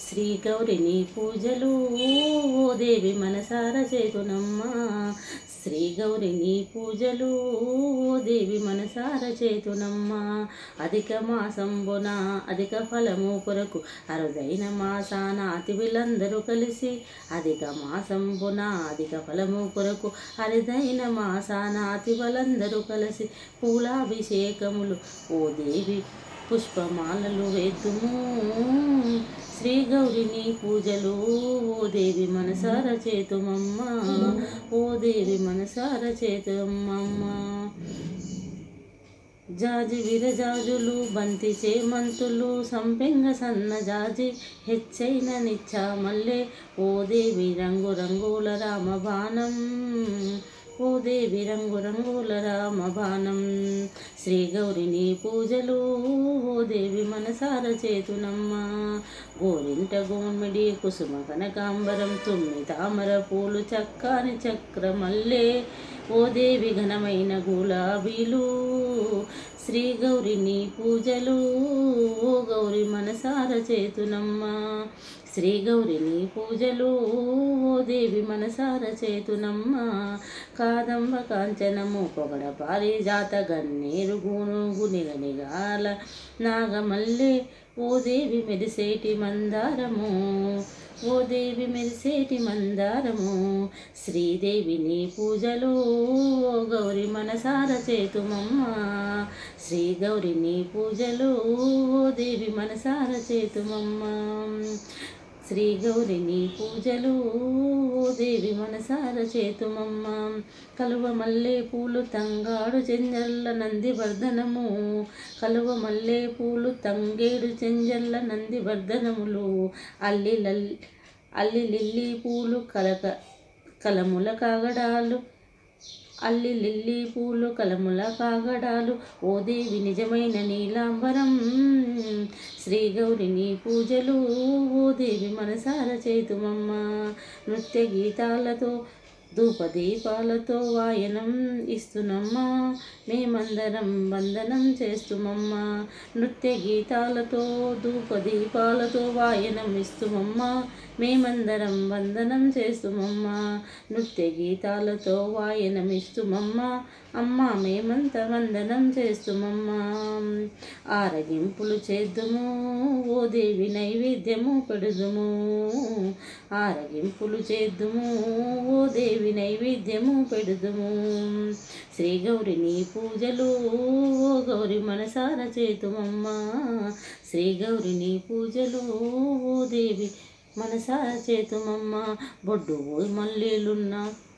శ్రీ గౌరిని పూజలు ఓ దేవి మనసార చేతునమ్మా శ్రీ గౌరిని పూజలు ఓ దేవి మనసార చేతునమ్మా అధిక మాసంబున అధిక ఫలము కొరకు అరుదైన మాసాన అతిథులందరూ కలిసి అధిక మాసంబున అధిక ఫలము కొరకు అరుదైన మాసాన అతిథులందరూ కలిసి పూలాభిషేకములు ఓ దేవి పుష్పమాలలు వేద్దుము శ్రీ గౌరిని పూజలు ఓ దేవి మనసార చేతుమమ్మ ఓ దేవి మనసార చేతుమమ్మ జాజి విరజాజులు బంతి చేమంతులు సంపెంగ సన్న జాజి హెచ్చైన నిచ్చా మల్లె ఓ దేవి రంగు రంగుల రామబాణం ఓ దేవి రంగు రంగుల రామబాణం శ్రీ గౌరిని పూజలు ఓ దేవి మనసార చేతునమ్మ గోరింట గోమిడి కుసుమ కనకాంబరం తుమ్మి తామర పూలు చక్కాని చక్రమల్లే ఓ దేవి ఘనమైన గులాబీలు శ్రీ గౌరిని పూజలు ఓ గౌరి మనసార చేతునమ్మ శ్రీ గౌరిని పూజలు ఓ దేవి మనసార చేతునమ్మ కాదంబ కాంచనము పొగడ పారిజాత గన్నేరు గూనుగు నిగనిగాల నాగమల్లె ఓ దేవి మెరిసేటి మందారము ఓ దేవి మెరిసేటి మందారము శ్రీదేవిని పూజలు ఓ గౌరి మనసార చేతుమమ్మ శ్రీ గౌరిని పూజలు ఓ దేవి మనసార చేతుమమ్మ శ్రీ గౌరిని పూజలు ఓ దేవి మనసార చేతుమమ్మ కలువ మల్లె పూలు తంగాడు చెంజల్ల నంది వర్ధనము కలువ మల్లె పూలు తంగేడు చెంజల్ల నంది వర్ధనములు అల్లి లల్ అల్లి లిల్లీ పూలు కలక కలముల కాగడాలు అల్లి లిల్లీ పూలు కలముల కాగడాలు ఓ దేవి నిజమైన నీలాంబరం శ్రీ గౌరిని పూజలు ఓ దేవి మనసార చేతుమమ్మ నృత్య గీతాలతో ధూపదీపాలతో వాయనం ఇస్తున్నమ్మా మేమందరం వందనం చేస్తుమమ్మా నృత్య గీతాలతో ధూపదీపాలతో వాయనం ఇస్తుమమ్మా మేమందరం వందనం చేస్తుమమ్మా నృత్య గీతాలతో వాయనం ఇస్తుమమ్మా అమ్మా మేమంత వందనం చేస్తుమమ్మా ఆరగింపులు చేద్దుము ఓ దేవి నైవేద్యము పెడుదుము ఆరగింపులు చేద్దుము ఓ దేవి నైవేద్యము పెడుదుము శ్రీ గౌరిని పూజలు ఓ గౌరి మనసార చేతుమమ్మా శ్రీ గౌరిని పూజలు ఓ దేవి మనసార చేతుమమ్మ బొడ్డు మల్లెలున్న